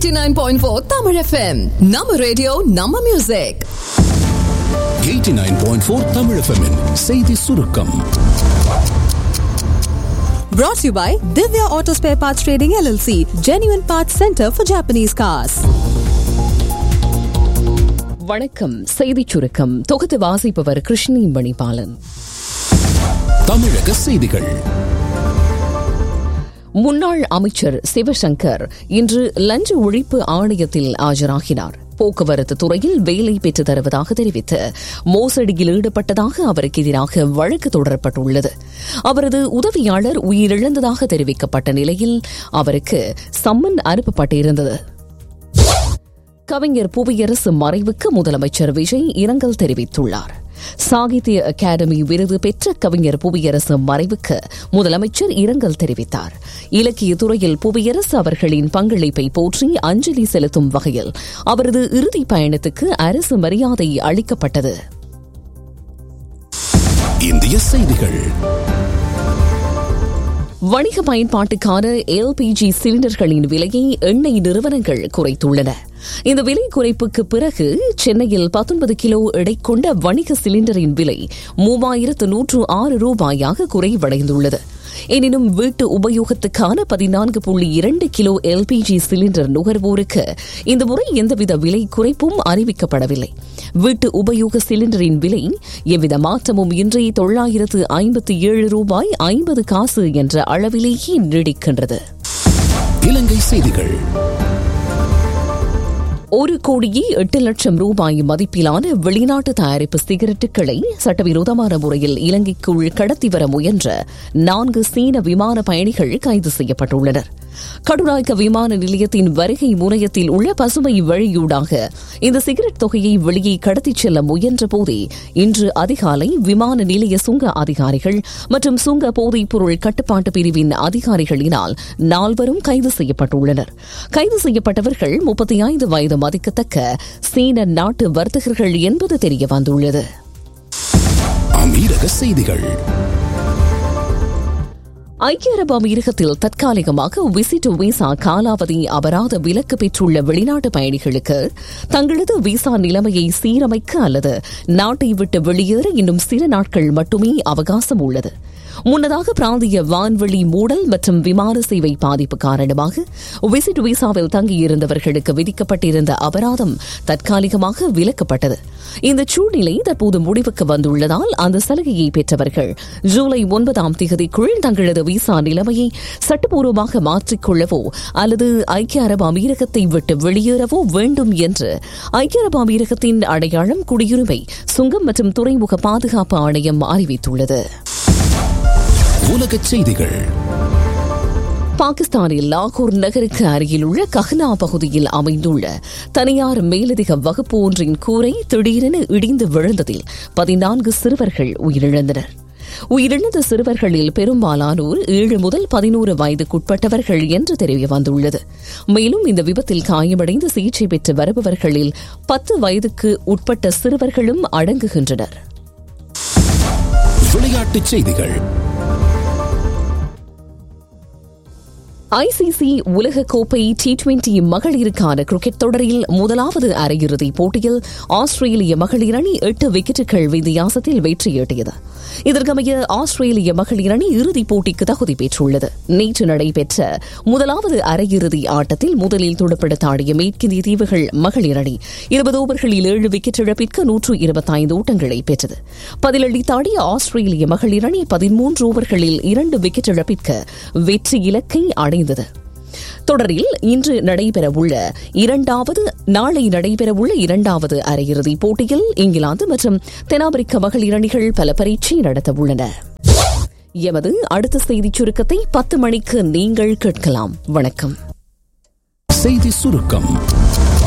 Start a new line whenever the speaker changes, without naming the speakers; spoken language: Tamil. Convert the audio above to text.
89.4 Tamil FM. நம்ம ரேடியோ நம்ம மியூசிக்
89.4 தமிழ் FM -இன் செய்தி சுருக்கம்
Brought to you by Divya Auto Spare Parts Trading LLC, Genuine Parts Center for Japanese Cars.
வணக்கம் செய்திச் சுருக்கம் தொகுத்து வாசிப்பவர் கிருஷ்ணி மணிபாலன்
தமிழக செய்திகள்
முன்னாள் அமைச்சர் சிவசங்கர் இன்று லஞ்ச ஒழிப்பு ஆணையத்தில் ஆஜராகினார் போக்குவரத்து துறையில் வேலை பெற்று தருவதாக தெரிவித்து மோசடியில் ஈடுபட்டதாக அவருக்கு எதிராக வழக்கு தொடரப்பட்டுள்ளது அவரது உதவியாளர் உயிரிழந்ததாக தெரிவிக்கப்பட்ட நிலையில் அவருக்கு சம்மன் அனுப்பப்பட்டிருந்தது கவிஞர் புவியரசு மறைவுக்கு முதலமைச்சர் விஜய் இரங்கல் தெரிவித்துள்ளார் சாகித்ய அகாடமி விருது பெற்ற கவிஞர் புவியரசு மறைவுக்கு முதலமைச்சர் இரங்கல் தெரிவித்தார் இலக்கிய துறையில் புவியரசு அவர்களின் பங்களிப்பை போற்றி அஞ்சலி செலுத்தும் வகையில் அவரது இறுதி பயணத்துக்கு அரசு மரியாதை அளிக்கப்பட்டது
இந்திய செய்திகள்
வணிக பயன்பாட்டுக்கான எல்பிஜி சிலிண்டர்களின் விலையை எண்ணெய் நிறுவனங்கள் குறைத்துள்ளன இந்த விலை குறைப்புக்கு பிறகு சென்னையில் பத்தொன்பது கிலோ எடை கொண்ட வணிக சிலிண்டரின் விலை மூவாயிரத்து நூற்று ஆறு ரூபாயாக குறைவடைந்துள்ளது எனினும் வீட்டு உபயோகத்துக்கான பதினான்கு புள்ளி இரண்டு கிலோ எல்பிஜி சிலிண்டர் நுகர்வோருக்கு இந்த முறை எந்தவித விலை குறைப்பும் அறிவிக்கப்படவில்லை வீட்டு உபயோக சிலிண்டரின் விலை எவ்வித மாற்றமும் இன்றி தொள்ளாயிரத்து ஐம்பத்தி ஏழு ரூபாய் ஐம்பது காசு என்ற அளவிலேயே நீடிக்கின்றது
இலங்கை செய்திகள்
ஒரு கோடியே எட்டு லட்சம் ரூபாய் மதிப்பிலான வெளிநாட்டு தயாரிப்பு சிகரெட்டுகளை சட்டவிரோதமான முறையில் இலங்கைக்குள் கடத்தி வர முயன்ற நான்கு சீன விமான பயணிகள் கைது செய்யப்பட்டுள்ளனர் கடுநாயக்க விமான நிலையத்தின் வருகை முனையத்தில் உள்ள பசுமை வழியூடாக இந்த சிகரெட் தொகையை வெளியே கடத்திச் செல்ல முயன்ற போதே இன்று அதிகாலை விமான நிலைய சுங்க அதிகாரிகள் மற்றும் சுங்க போதைப் பொருள் கட்டுப்பாட்டு பிரிவின் அதிகாரிகளினால் நால்வரும் கைது செய்யப்பட்டுள்ளனர் கைது செய்யப்பட்டவர்கள் முப்பத்தி ஐந்து வயது மதிக்கத்தக்க சீன நாட்டு வர்த்தகர்கள் என்பது தெரிய வந்துள்ளது
அமீரக செய்திகள்
ஐக்கிய அரபு அமீரகத்தில் தற்காலிகமாக விசிட் விசா காலாவதி அபராத விலக்கு பெற்றுள்ள வெளிநாட்டு பயணிகளுக்கு தங்களது விசா நிலைமையை சீரமைக்க அல்லது நாட்டை விட்டு வெளியேற இன்னும் சில நாட்கள் மட்டுமே அவகாசம் உள்ளது முன்னதாக பிராந்திய வான்வெளி மூடல் மற்றும் விமான சேவை பாதிப்பு காரணமாக விசிட் விசாவில் தங்கியிருந்தவர்களுக்கு விதிக்கப்பட்டிருந்த அபராதம் தற்காலிகமாக விலக்கப்பட்டது இந்த சூழ்நிலை தற்போது முடிவுக்கு வந்துள்ளதால் அந்த சலுகையை பெற்றவர்கள் ஜூலை ஒன்பதாம் தேதிக்குள் தங்களது விசா நிலைமையை சட்டப்பூர்வமாக மாற்றிக்கொள்ளவோ அல்லது ஐக்கிய அரபு அமீரகத்தை விட்டு வெளியேறவோ வேண்டும் என்று ஐக்கிய அரபு அமீரகத்தின் அடையாளம் குடியுரிமை சுங்கம் மற்றும் துறைமுக பாதுகாப்பு ஆணையம் அறிவித்துள்ளது
உலக செய்திகள்
பாகிஸ்தானில் லாகூர் நகருக்கு அருகில் உள்ள கஹ்னா பகுதியில் அமைந்துள்ள தனியார் மேலதிக வகுப்பு ஒன்றின் கூரை திடீரென இடிந்து விழுந்ததில் பதினான்கு சிறுவர்கள் உயிரிழந்தனர் உயிரிழந்த சிறுவர்களில் பெரும்பாலானோர் ஏழு முதல் பதினோரு வயதுக்குட்பட்டவர்கள் என்று தெரிய வந்துள்ளது மேலும் இந்த விபத்தில் காயமடைந்து சிகிச்சை பெற்று வருபவர்களில் பத்து வயதுக்கு உட்பட்ட சிறுவர்களும் அடங்குகின்றனர்
விளையாட்டுச் செய்திகள்
ஐசிசி உலகக்கோப்பை டி டுவெண்டி மகளிருக்கான கிரிக்கெட் தொடரில் முதலாவது அரையிறுதிப் போட்டியில் ஆஸ்திரேலிய மகளிர் அணி எட்டு விக்கெட்டுகள் வித்தியாசத்தில் வெற்றியீட்டியது இதற்கமைய ஆஸ்திரேலிய மகளிர் அணி இறுதிப் போட்டிக்கு தகுதி பெற்றுள்ளது நேற்று நடைபெற்ற முதலாவது அரையிறுதி ஆட்டத்தில் முதலில் துடுப்படுத்தாடிய மேற்கிந்திய தீவுகள் மகளிர் அணி இருபது ஓவர்களில் ஏழு விக்கெட் இழப்பிற்கு நூற்று இருபத்தைந்து ஓட்டங்களை பெற்றது பதிலளித்தாடிய ஆஸ்திரேலிய மகளிர் அணி பதிமூன்று ஓவர்களில் இரண்டு விக்கெட் இழப்பிற்கு வெற்றி இலக்கை அடைந்தது தொடரில் இன்று நடைபெறவுள்ள இரண்டாவது நாளை நடைபெறவுள்ள இரண்டாவது அரையிறுதிப் போட்டியில் இங்கிலாந்து மற்றும் தென்னாப்பிரிக்க மகளிர் அணிகள் பல பரீட்சை நடத்தவுள்ளன எமது அடுத்த செய்திச் சுருக்கத்தை பத்து மணிக்கு நீங்கள் கேட்கலாம் வணக்கம்
செய்தி சுருக்கம்